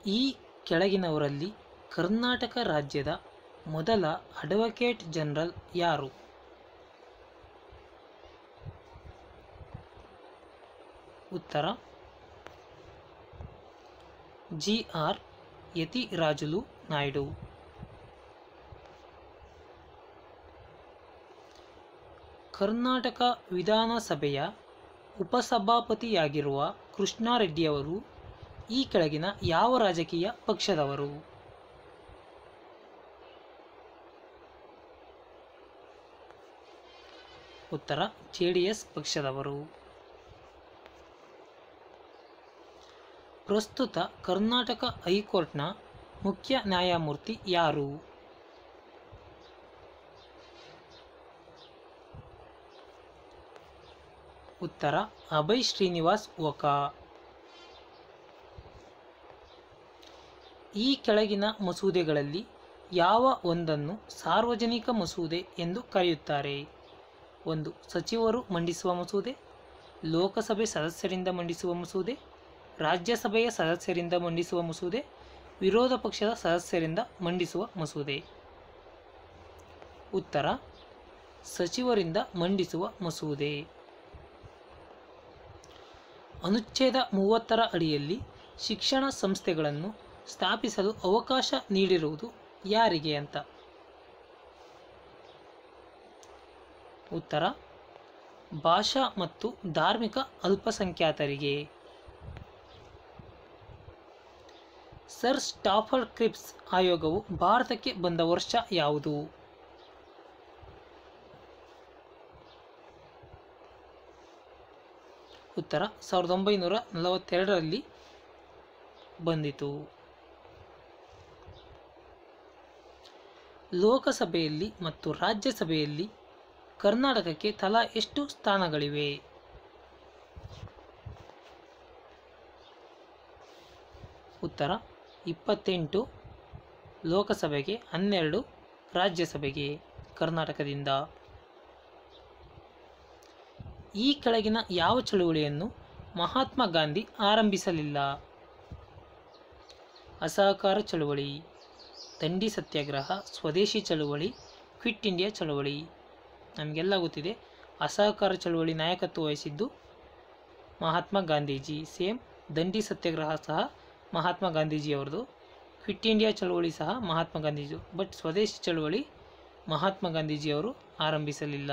ಈ ಕೆಳಗಿನವರಲ್ಲಿ ಕರ್ನಾಟಕ ರಾಜ್ಯದ ಮೊದಲ ಅಡ್ವೊಕೇಟ್ ಜನರಲ್ ಯಾರು ಉತ್ತರ ಜಿ ಆರ್ ಯತಿರಾಜುಲು ನಾಯ್ಡು ಕರ್ನಾಟಕ ವಿಧಾನಸಭೆಯ ಉಪಸಭಾಪತಿಯಾಗಿರುವ ಕೃಷ್ಣಾರೆಡ್ಡಿಯವರು ಈ ಕೆಳಗಿನ ಯಾವ ರಾಜಕೀಯ ಪಕ್ಷದವರು ಉತ್ತರ ಜೆ ಡಿ ಎಸ್ ಪಕ್ಷದವರು ಪ್ರಸ್ತುತ ಕರ್ನಾಟಕ ಹೈಕೋರ್ಟ್ನ ಮುಖ್ಯ ನ್ಯಾಯಮೂರ್ತಿ ಯಾರು ಉತ್ತರ ಅಭಯ್ ಶ್ರೀನಿವಾಸ್ ಓಕಾ ಈ ಕೆಳಗಿನ ಮಸೂದೆಗಳಲ್ಲಿ ಯಾವ ಒಂದನ್ನು ಸಾರ್ವಜನಿಕ ಮಸೂದೆ ಎಂದು ಕರೆಯುತ್ತಾರೆ ಒಂದು ಸಚಿವರು ಮಂಡಿಸುವ ಮಸೂದೆ ಲೋಕಸಭೆ ಸದಸ್ಯರಿಂದ ಮಂಡಿಸುವ ಮಸೂದೆ ರಾಜ್ಯಸಭೆಯ ಸದಸ್ಯರಿಂದ ಮಂಡಿಸುವ ಮಸೂದೆ ವಿರೋಧ ಪಕ್ಷದ ಸದಸ್ಯರಿಂದ ಮಂಡಿಸುವ ಮಸೂದೆ ಉತ್ತರ ಸಚಿವರಿಂದ ಮಂಡಿಸುವ ಮಸೂದೆ ಅನುಚ್ಛೇದ ಮೂವತ್ತರ ಅಡಿಯಲ್ಲಿ ಶಿಕ್ಷಣ ಸಂಸ್ಥೆಗಳನ್ನು ಸ್ಥಾಪಿಸಲು ಅವಕಾಶ ನೀಡಿರುವುದು ಯಾರಿಗೆ ಅಂತ ಉತ್ತರ ಭಾಷಾ ಮತ್ತು ಧಾರ್ಮಿಕ ಅಲ್ಪಸಂಖ್ಯಾತರಿಗೆ ಸರ್ ಸ್ಟಾಫರ್ಡ್ ಕ್ರಿಪ್ಸ್ ಆಯೋಗವು ಭಾರತಕ್ಕೆ ಬಂದ ವರ್ಷ ಯಾವುದು ಉತ್ತರ ಸಾವಿರದ ಒಂಬೈನೂರ ನಲವತ್ತೆರಡರಲ್ಲಿ ಬಂದಿತು ಲೋಕಸಭೆಯಲ್ಲಿ ಮತ್ತು ರಾಜ್ಯಸಭೆಯಲ್ಲಿ ಕರ್ನಾಟಕಕ್ಕೆ ತಲಾ ಎಷ್ಟು ಸ್ಥಾನಗಳಿವೆ ಉತ್ತರ ಇಪ್ಪತ್ತೆಂಟು ಲೋಕಸಭೆಗೆ ಹನ್ನೆರಡು ರಾಜ್ಯಸಭೆಗೆ ಕರ್ನಾಟಕದಿಂದ ಈ ಕೆಳಗಿನ ಯಾವ ಚಳುವಳಿಯನ್ನು ಮಹಾತ್ಮ ಗಾಂಧಿ ಆರಂಭಿಸಲಿಲ್ಲ ಅಸಹಕಾರ ಚಳುವಳಿ ದಂಡಿ ಸತ್ಯಾಗ್ರಹ ಸ್ವದೇಶಿ ಚಳುವಳಿ ಕ್ವಿಟ್ ಇಂಡಿಯಾ ಚಳುವಳಿ ನಮಗೆಲ್ಲ ಗೊತ್ತಿದೆ ಅಸಹಕಾರ ಚಳುವಳಿ ನಾಯಕತ್ವ ವಹಿಸಿದ್ದು ಮಹಾತ್ಮ ಗಾಂಧೀಜಿ ಸೇಮ್ ದಂಡಿ ಸತ್ಯಾಗ್ರಹ ಸಹ ಮಹಾತ್ಮ ಗಾಂಧೀಜಿಯವ್ರದ್ದು ಕ್ವಿಟ್ ಇಂಡಿಯಾ ಚಳುವಳಿ ಸಹ ಮಹಾತ್ಮ ಗಾಂಧೀಜಿ ಬಟ್ ಸ್ವದೇಶಿ ಚಳುವಳಿ ಮಹಾತ್ಮ ಗಾಂಧೀಜಿಯವರು ಆರಂಭಿಸಲಿಲ್ಲ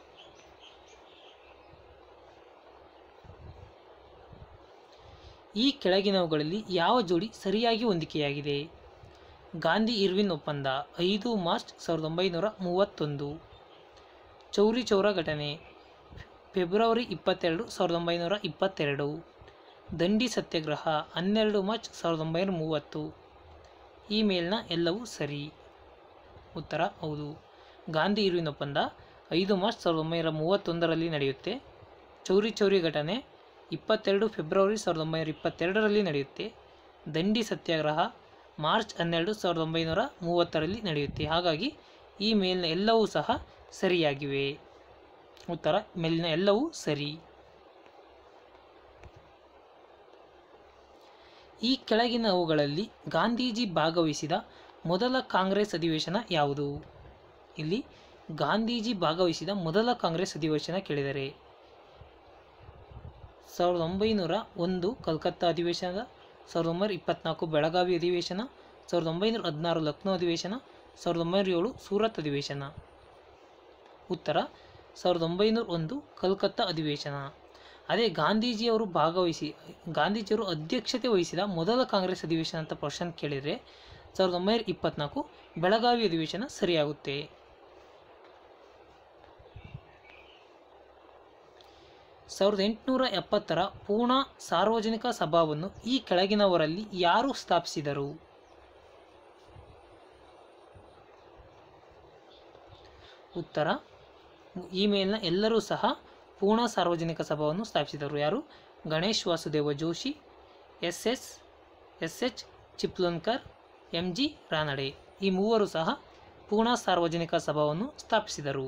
ಈ ಕೆಳಗಿನವುಗಳಲ್ಲಿ ಯಾವ ಜೋಡಿ ಸರಿಯಾಗಿ ಹೊಂದಿಕೆಯಾಗಿದೆ ಗಾಂಧಿ ಇರ್ವಿನ್ ಒಪ್ಪಂದ ಐದು ಮಾರ್ಚ್ ಸಾವಿರದ ಒಂಬೈನೂರ ಮೂವತ್ತೊಂದು ಚೌರಿ ಚೌರ ಘಟನೆ ಫೆಬ್ರವರಿ ಇಪ್ಪತ್ತೆರಡು ಸಾವಿರದ ಒಂಬೈನೂರ ಇಪ್ಪತ್ತೆರಡು ದಂಡಿ ಸತ್ಯಾಗ್ರಹ ಹನ್ನೆರಡು ಮಾರ್ಚ್ ಸಾವಿರದ ಒಂಬೈನೂರ ಮೂವತ್ತು ಈ ಮೇಲಿನ ಎಲ್ಲವೂ ಸರಿ ಉತ್ತರ ಹೌದು ಗಾಂಧಿ ಇರುವಿನ ಒಪ್ಪಂದ ಐದು ಮಾರ್ಚ್ ಸಾವಿರದ ಒಂಬೈನೂರ ಮೂವತ್ತೊಂದರಲ್ಲಿ ನಡೆಯುತ್ತೆ ಚೌರಿ ಚೌರಿ ಘಟನೆ ಇಪ್ಪತ್ತೆರಡು ಫೆಬ್ರವರಿ ಸಾವಿರದ ಒಂಬೈನೂರ ಇಪ್ಪತ್ತೆರಡರಲ್ಲಿ ನಡೆಯುತ್ತೆ ದಂಡಿ ಸತ್ಯಾಗ್ರಹ ಮಾರ್ಚ್ ಹನ್ನೆರಡು ಸಾವಿರದ ಒಂಬೈನೂರ ಮೂವತ್ತರಲ್ಲಿ ನಡೆಯುತ್ತೆ ಹಾಗಾಗಿ ಈ ಮೇಲಿನ ಎಲ್ಲವೂ ಸಹ ಸರಿಯಾಗಿವೆ ಉತ್ತರ ಮೇಲಿನ ಎಲ್ಲವೂ ಸರಿ ಈ ಕೆಳಗಿನವುಗಳಲ್ಲಿ ಗಾಂಧೀಜಿ ಭಾಗವಹಿಸಿದ ಮೊದಲ ಕಾಂಗ್ರೆಸ್ ಅಧಿವೇಶನ ಯಾವುದು ಇಲ್ಲಿ ಗಾಂಧೀಜಿ ಭಾಗವಹಿಸಿದ ಮೊದಲ ಕಾಂಗ್ರೆಸ್ ಅಧಿವೇಶನ ಕೇಳಿದರೆ ಸಾವಿರದ ಒಂಬೈನೂರ ಒಂದು ಕಲ್ಕತ್ತಾ ಅಧಿವೇಶನ ಸಾವಿರದ ಒಂಬೈನೂರ ಇಪ್ಪತ್ನಾಲ್ಕು ಬೆಳಗಾವಿ ಅಧಿವೇಶನ ಸಾವಿರದ ಒಂಬೈನೂರ ಹದಿನಾರು ಲಕ್ನೋ ಅಧಿವೇಶನ ಸಾವಿರದ ಒಂಬೈನೂರ ಏಳು ಸೂರತ್ ಅಧಿವೇಶನ ಉತ್ತರ ಸಾವಿರದ ಒಂಬೈನೂರ ಒಂದು ಕಲ್ಕತ್ತಾ ಅಧಿವೇಶನ ಅದೇ ಗಾಂಧೀಜಿಯವರು ಭಾಗವಹಿಸಿ ಗಾಂಧೀಜಿಯವರು ಅಧ್ಯಕ್ಷತೆ ವಹಿಸಿದ ಮೊದಲ ಕಾಂಗ್ರೆಸ್ ಅಧಿವೇಶನ ಅಂತ ಪ್ರಶ್ನೆ ಕೇಳಿದರೆ ಸಾವಿರದ ಒಂಬೈನೂರ ಇಪ್ಪತ್ನಾಲ್ಕು ಬೆಳಗಾವಿ ಅಧಿವೇಶನ ಸರಿಯಾಗುತ್ತೆ ಸಾವಿರದ ಎಂಟುನೂರ ಎಪ್ಪತ್ತರ ಪೂರ್ಣ ಸಾರ್ವಜನಿಕ ಸಭಾವನ್ನು ಈ ಕೆಳಗಿನವರಲ್ಲಿ ಯಾರು ಸ್ಥಾಪಿಸಿದರು ಉತ್ತರ ಈ ಮೇಲಿನ ಎಲ್ಲರೂ ಸಹ ಪೂರ್ಣ ಸಾರ್ವಜನಿಕ ಸಭಾವನ್ನು ಸ್ಥಾಪಿಸಿದರು ಯಾರು Ganesh Vasudev Joshi S S S H Chiplunkar M G Ranade ಈ ಮೂವರು ಸಹ ಪೂರ್ಣ ಸಾರ್ವಜನಿಕ ಸಭಾವನ್ನು ಸ್ಥಾಪಿಸಿದರು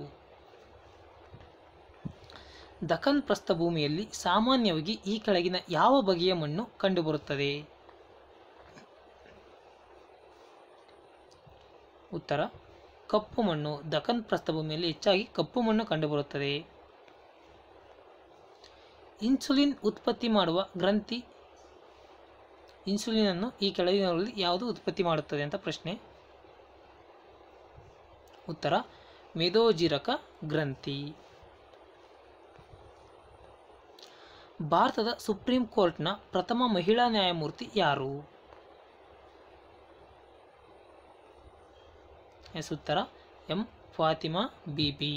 ದಖನ್ ಪ್ರಸ್ಥಭೂಮಿಯಲ್ಲಿ ಸಾಮಾನ್ಯವಾಗಿ ಈ ಕೆಳಗಿನ ಯಾವ ಬಗೆಯ ಮಣ್ಣು ಕಂಡುಬರುತ್ತದೆ ಉತ್ತರ ಕಪ್ಪು ಮಣ್ಣು ದಖನ್ ಪ್ರಸ್ಥಭೂಮಿಯಲ್ಲಿ ಹೆಚ್ಚಾಗಿ ಕಪ್ಪು ಮಣ್ಣು ಕಂಡುಬರುತ್ತದೆ ಇನ್ಸುಲಿನ್ ಉತ್ಪತ್ತಿ ಮಾಡುವ ಗ್ರಂಥಿ ಇನ್ಸುಲಿನನ್ನು ಈ ಕೆಳಗಿನವರಲ್ಲಿ ಯಾವುದು ಉತ್ಪತ್ತಿ ಮಾಡುತ್ತದೆ ಅಂತ ಪ್ರಶ್ನೆ ಉತ್ತರ ಮೇದೋಜಿರಕ ಗ್ರಂಥಿ ಭಾರತದ ಸುಪ್ರೀಂ ಕೋರ್ಟ್ನ ಪ್ರಥಮ ಮಹಿಳಾ ನ್ಯಾಯಮೂರ್ತಿ ಯಾರು ಎಸ್ ಉತ್ತರ ಎಂ ಫಾತಿಮಾ ಬಿಬಿ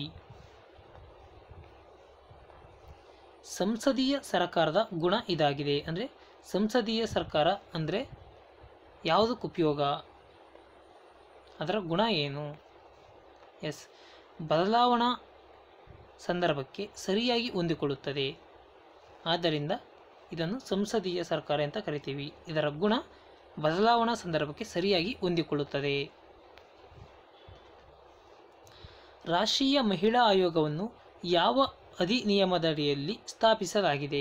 ಸಂಸದೀಯ ಸರ್ಕಾರದ ಗುಣ ಇದಾಗಿದೆ ಅಂದರೆ ಸಂಸದೀಯ ಸರ್ಕಾರ ಅಂದರೆ ಯಾವುದಕ್ಕೆ ಉಪಯೋಗ ಅದರ ಗುಣ ಏನು ಎಸ್ ಬದಲಾವಣಾ ಸಂದರ್ಭಕ್ಕೆ ಸರಿಯಾಗಿ ಹೊಂದಿಕೊಳ್ಳುತ್ತದೆ ಆದ್ದರಿಂದ ಇದನ್ನು ಸಂಸದೀಯ ಸರ್ಕಾರ ಅಂತ ಕರಿತೀವಿ ಇದರ ಗುಣ ಬದಲಾವಣಾ ಸಂದರ್ಭಕ್ಕೆ ಸರಿಯಾಗಿ ಹೊಂದಿಕೊಳ್ಳುತ್ತದೆ ರಾಷ್ಟ್ರೀಯ ಮಹಿಳಾ ಆಯೋಗವನ್ನು ಯಾವ ಅಧಿನಿಯಮದಡಿಯಲ್ಲಿ ಸ್ಥಾಪಿಸಲಾಗಿದೆ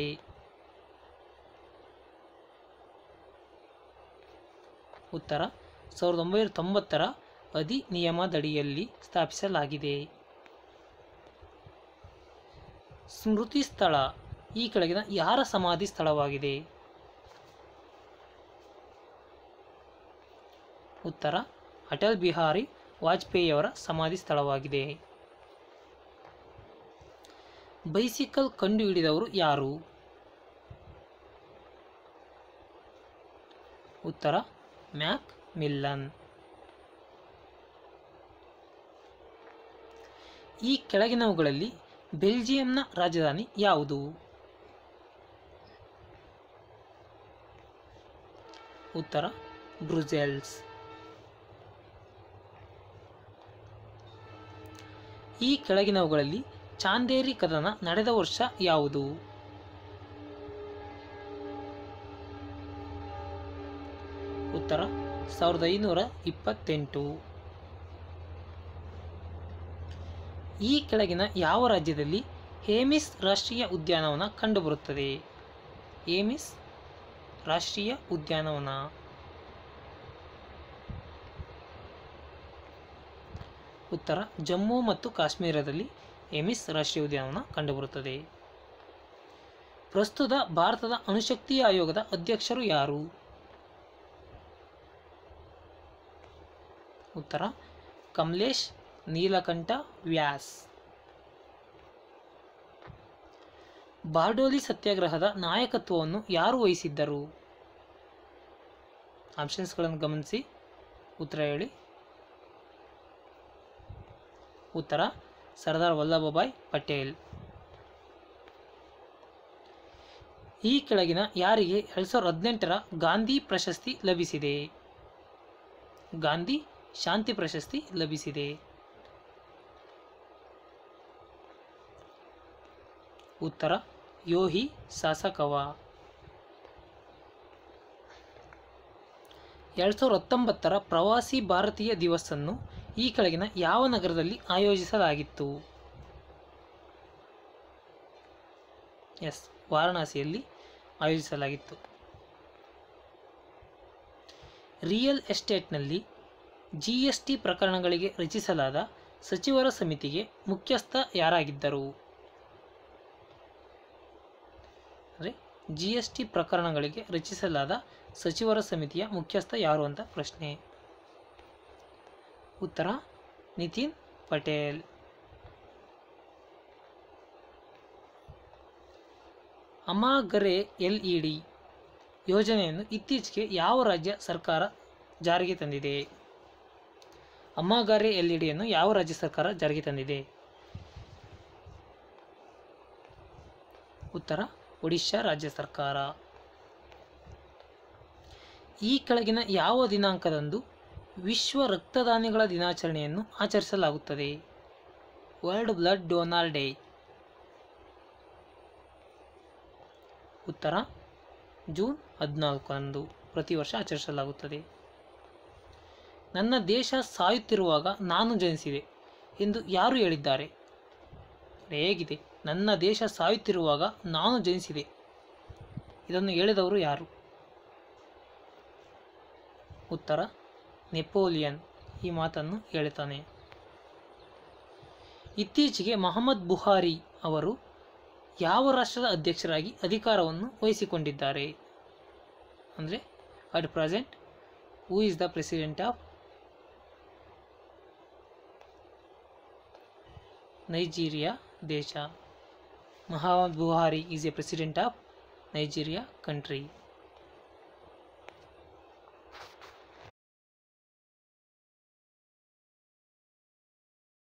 ಉತ್ತರ ಸಾವಿರದ ಒಂಬೈನೂರ ತೊಂಬತ್ತರ ಅಧಿನಿಯಮದಡಿಯಲ್ಲಿ ಸ್ಥಾಪಿಸಲಾಗಿದೆ ಸ್ಮೃತಿ ಸ್ಥಳ ಈ ಕೆಳಗಿನ ಯಾರ ಸಮಾಧಿ ಸ್ಥಳವಾಗಿದೆ ಉತ್ತರ ಅಟಲ್ ಬಿಹಾರಿ ವಾಜಪೇಯಿಯವರ ಸಮಾಧಿ ಸ್ಥಳವಾಗಿದೆ ಬೈಸಿಕಲ್ ಕಂಡುಹಿಡಿದವರು ಯಾರು ಉತ್ತರ ಮ್ಯಾಕ್ ಮಿಲ್ಲನ್ ಈ ಕೆಳಗಿನವುಗಳಲ್ಲಿ ಬೆಲ್ಜಿಯಂನ ರಾಜಧಾನಿ ಯಾವುದು ಉತ್ತರ ಬ್ರುಸೆಲ್ಸ್ ಈ ಕೆಳಗಿನವುಗಳಲ್ಲಿ ಚಾಂದೇರಿ ಕದನ ನಡೆದ ವರ್ಷ ಯಾವುದು ಉತ್ತರ ಸಾವಿರದ ಐನೂರ ಇಪ್ಪತ್ತೆಂಟು ಈ ಕೆಳಗಿನ ಯಾವ ರಾಜ್ಯದಲ್ಲಿ ಹೇಮಿಸ್ ರಾಷ್ಟ್ರೀಯ ಉದ್ಯಾನವನ ಕಂಡುಬರುತ್ತದೆ ಹೇಮಿಸ್ ರಾಷ್ಟ್ರೀಯ ಉದ್ಯಾನವನ ಉತ್ತರ ಜಮ್ಮು ಮತ್ತು ಕಾಶ್ಮೀರದಲ್ಲಿ ಎಮಿಸ್ ರಾಷ್ಟ್ರೀಯ ಉದ್ಯಾನವನ ಕಂಡುಬರುತ್ತದೆ ಪ್ರಸ್ತುತ ಭಾರತದ ಅಣುಶಕ್ತಿ ಆಯೋಗದ ಅಧ್ಯಕ್ಷರು ಯಾರು ಉತ್ತರ ಕಮಲೇಶ್ ನೀಲಕಂಠ ವ್ಯಾಸ್ ಬಾರ್ಡೋಲಿ ಸತ್ಯಾಗ್ರಹದ ನಾಯಕತ್ವವನ್ನು ಯಾರು ವಹಿಸಿದ್ದರು ಆಪ್ಷನ್ಸ್ಗಳನ್ನು ಗಮನಿಸಿ ಉತ್ತರ ಹೇಳಿ ಉತ್ತರ ಸರ್ದಾರ್ ವಲ್ಲಭಭಾಯ್ ಪಟೇಲ್ ಈ ಕೆಳಗಿನ ಯಾರಿಗೆ ಎರಡು ಸಾವಿರದ ಹದಿನೆಂಟರ ಗಾಂಧಿ ಪ್ರಶಸ್ತಿ ಲಭಿಸಿದೆ ಗಾಂಧಿ ಶಾಂತಿ ಪ್ರಶಸ್ತಿ ಲಭಿಸಿದೆ ಉತ್ತರ ಯೋಹಿ ಸಾಸಕವ ಎರಡು ಸಾವಿರದ ಹತ್ತೊಂಬತ್ತರ ಪ್ರವಾಸಿ ಭಾರತೀಯ ದಿವಸನ್ನು ಈ ಕೆಳಗಿನ ಯಾವ ನಗರದಲ್ಲಿ ಆಯೋಜಿಸಲಾಗಿತ್ತು ಎಸ್ ವಾರಣಾಸಿಯಲ್ಲಿ ಆಯೋಜಿಸಲಾಗಿತ್ತು ರಿಯಲ್ ಎಸ್ಟೇಟ್ನಲ್ಲಿ ಜಿ ಎಸ್ ಟಿ ಪ್ರಕರಣಗಳಿಗೆ ರಚಿಸಲಾದ ಸಚಿವರ ಸಮಿತಿಗೆ ಮುಖ್ಯಸ್ಥ ಯಾರಾಗಿದ್ದರು ಅಂದರೆ ಜಿ ಎಸ್ ಟಿ ಪ್ರಕರಣಗಳಿಗೆ ರಚಿಸಲಾದ ಸಚಿವರ ಸಮಿತಿಯ ಮುಖ್ಯಸ್ಥ ಯಾರು ಅಂತ ಪ್ರಶ್ನೆ ಉತ್ತರ ನಿತಿನ್ ಪಟೇಲ್ ಅಮಾಗರೆ ಎಲ್ ಇ ಡಿ ಯೋಜನೆಯನ್ನು ಇತ್ತೀಚೆಗೆ ಯಾವ ರಾಜ್ಯ ಸರ್ಕಾರ ಜಾರಿಗೆ ತಂದಿದೆ ಅಮ್ಮಗಾರೆ ಎಲ್ ಇ ಡಿಯನ್ನು ಯಾವ ರಾಜ್ಯ ಸರ್ಕಾರ ಜಾರಿಗೆ ತಂದಿದೆ ಉತ್ತರ ಒಡಿಶಾ ರಾಜ್ಯ ಸರ್ಕಾರ ಈ ಕೆಳಗಿನ ಯಾವ ದಿನಾಂಕದಂದು ವಿಶ್ವ ರಕ್ತದಾನಿಗಳ ದಿನಾಚರಣೆಯನ್ನು ಆಚರಿಸಲಾಗುತ್ತದೆ ವರ್ಲ್ಡ್ ಬ್ಲಡ್ ಡೋನಾರ್ ಡೇ ಉತ್ತರ ಜೂನ್ ಹದಿನಾಲ್ಕರಂದು ಪ್ರತಿ ವರ್ಷ ಆಚರಿಸಲಾಗುತ್ತದೆ ನನ್ನ ದೇಶ ಸಾಯುತ್ತಿರುವಾಗ ನಾನು ಜನಿಸಿದೆ ಎಂದು ಯಾರು ಹೇಳಿದ್ದಾರೆ ಹೇಗಿದೆ ನನ್ನ ದೇಶ ಸಾಯುತ್ತಿರುವಾಗ ನಾನು ಜನಿಸಿದೆ ಇದನ್ನು ಹೇಳಿದವರು ಯಾರು ಉತ್ತರ ನೆಪೋಲಿಯನ್ ಈ ಮಾತನ್ನು ಹೇಳ್ತಾನೆ ಇತ್ತೀಚೆಗೆ ಮಹಮ್ಮದ್ ಬುಹಾರಿ ಅವರು ಯಾವ ರಾಷ್ಟ್ರದ ಅಧ್ಯಕ್ಷರಾಗಿ ಅಧಿಕಾರವನ್ನು ವಹಿಸಿಕೊಂಡಿದ್ದಾರೆ ಅಂದರೆ at present who is the president of Nigeria ದೇಶ Muhammad Buhari is a president of Nigeria country